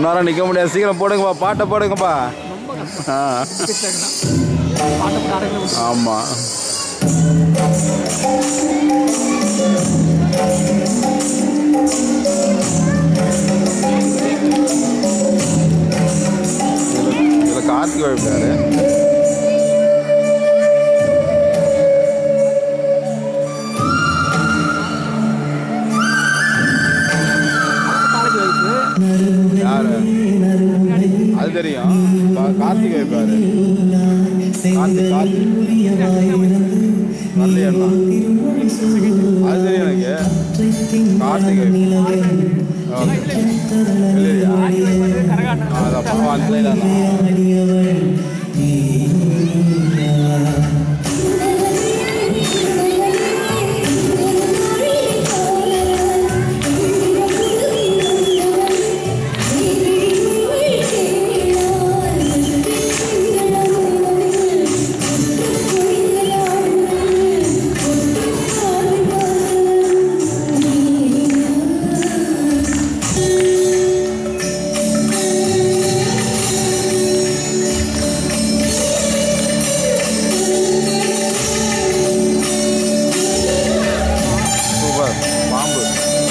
ரொம்ப நேரம் நிற்க முடியாது சீக்கிரம் போடுங்கப்பா பாட்டை போடுங்கப்பா ரொம்ப கஷ்டம் ஆ பாட்டை போட்டு அரை கிலோமீட்டர் ஆமாம் இதில் கார்த்திக் வைப்பாரு காலேஜ் வயசு யாரு அது தெரியும் கா- கார்த்திக் வைப்பாரு கார்த்திக் கார்த்திக் வரலையா அது தெரியும் எனக்கு கார்த்திக் வைப்பாரு. ஓகே. இல்லையா அது அப்பா அந்த தான் சூப்பர் பாம்பு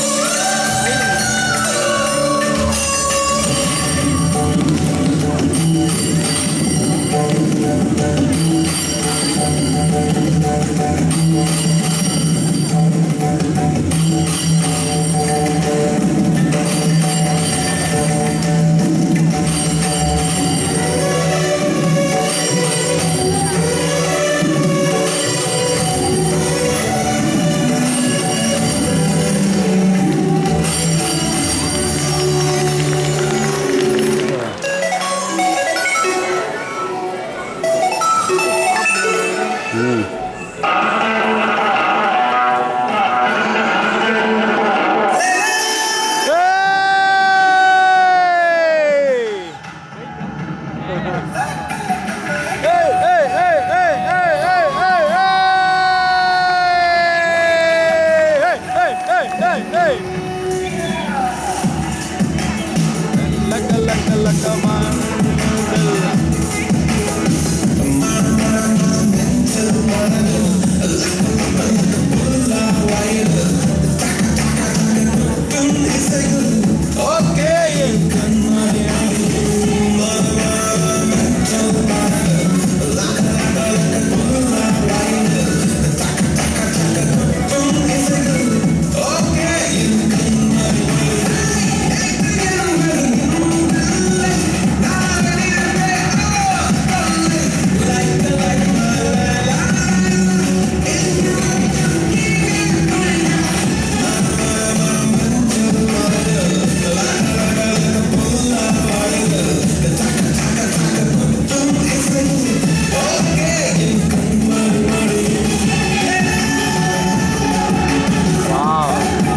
Wow.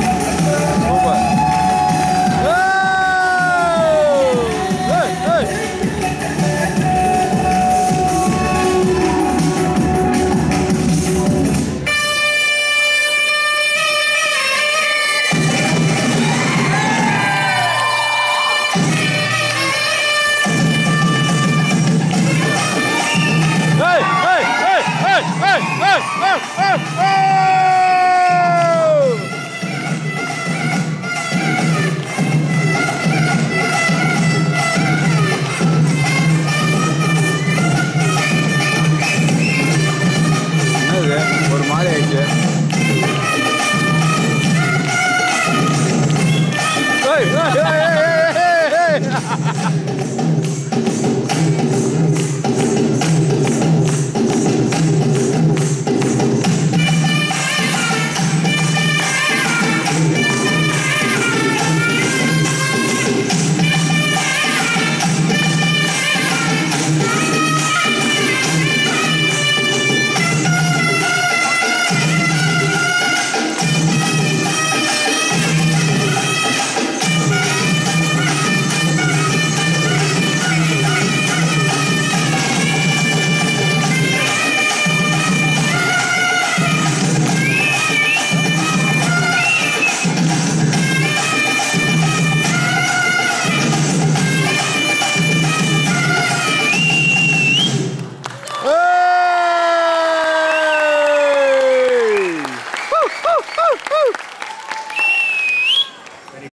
Super. Hey! Hey! Hey! Hey! Hey! Hey! Hey! Hey! Hey! Hey!